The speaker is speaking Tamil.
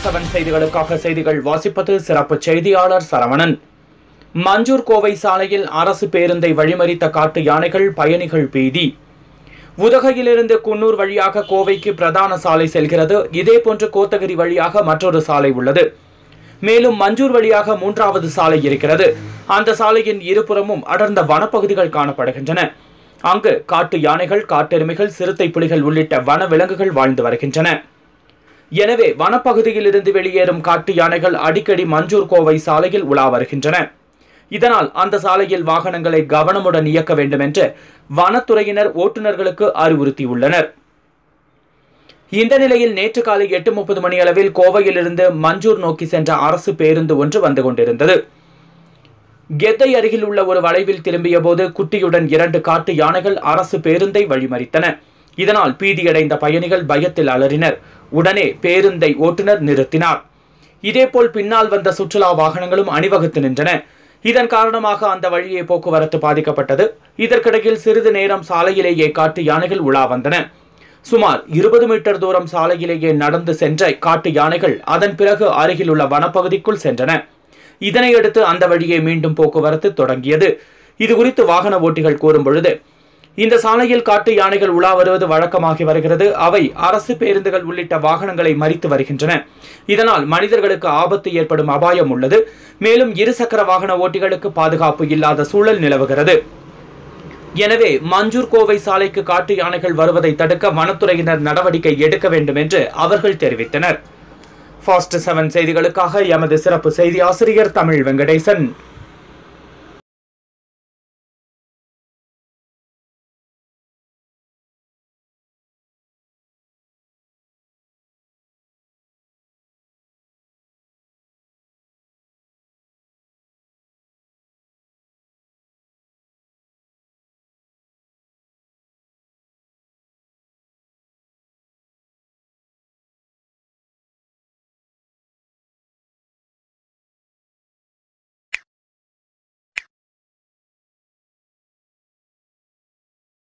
செவன் செய்திகளுக்காக செய்திகள் வாசிப்பது சிறப்பு செய்தியாளர் சரவணன் மஞ்சூர் கோவை சாலையில் அரசு பேருந்தை வழிமறித்த காட்டு யானைகள் பயணிகள் பீதி உதகையிலிருந்து குன்னூர் வழியாக கோவைக்கு பிரதான சாலை செல்கிறது இதேபோன்று கோத்தகிரி வழியாக மற்றொரு சாலை உள்ளது மேலும் மஞ்சூர் வழியாக மூன்றாவது சாலை இருக்கிறது அந்த சாலையின் இருபுறமும் அடர்ந்த வனப்பகுதிகள் காணப்படுகின்றன அங்கு காட்டு யானைகள் காட்டெருமைகள் சிறுத்தை புலிகள் உள்ளிட்ட வன விலங்குகள் வாழ்ந்து வருகின்றன எனவே வனப்பகுதியில் இருந்து வெளியேறும் காட்டு யானைகள் அடிக்கடி மஞ்சூர் கோவை சாலையில் உலா வருகின்றன இதனால் அந்த சாலையில் வாகனங்களை கவனமுடன் இயக்க வேண்டும் என்று வனத்துறையினர் ஓட்டுநர்களுக்கு அறிவுறுத்தியுள்ளனர் இந்த நிலையில் நேற்று காலை எட்டு முப்பது மணி அளவில் கோவையிலிருந்து மஞ்சூர் நோக்கி சென்ற அரசு பேருந்து ஒன்று வந்து கொண்டிருந்தது கெத்தை அருகில் உள்ள ஒரு வளைவில் திரும்பிய போது குட்டியுடன் இரண்டு காட்டு யானைகள் அரசு பேருந்தை வழிமறித்தன இதனால் பீதியடைந்த பயணிகள் பயத்தில் அலறினர் உடனே பேருந்தை ஓட்டுநர் நிறுத்தினார் இதேபோல் பின்னால் வந்த சுற்றுலா வாகனங்களும் அணிவகுத்து நின்றன இதன் காரணமாக அந்த வழியே போக்குவரத்து பாதிக்கப்பட்டது இதற்கிடையில் சிறிது நேரம் சாலையிலேயே காட்டு யானைகள் உலா வந்தன சுமார் இருபது மீட்டர் தூரம் சாலையிலேயே நடந்து சென்ற காட்டு யானைகள் அதன் பிறகு அருகில் உள்ள வனப்பகுதிக்குள் சென்றன இதனையடுத்து அந்த வழியே மீண்டும் போக்குவரத்து தொடங்கியது இது குறித்து வாகன ஓட்டிகள் கூறும் பொழுது இந்த சாலையில் காட்டு யானைகள் உலா வருவது வழக்கமாகி வருகிறது அவை அரசு பேருந்துகள் உள்ளிட்ட வாகனங்களை மறித்து வருகின்றன இதனால் மனிதர்களுக்கு ஆபத்து ஏற்படும் அபாயம் உள்ளது மேலும் இருசக்கர வாகன ஓட்டிகளுக்கு பாதுகாப்பு இல்லாத சூழல் நிலவுகிறது எனவே மஞ்சூர் கோவை சாலைக்கு காட்டு யானைகள் வருவதை தடுக்க வனத்துறையினர் நடவடிக்கை எடுக்க வேண்டும் என்று அவர்கள் தெரிவித்தனர் ஃபாஸ்ட் செவன் செய்திகளுக்காக எமது சிறப்பு செய்தி ஆசிரியர் தமிழ் வெங்கடேசன்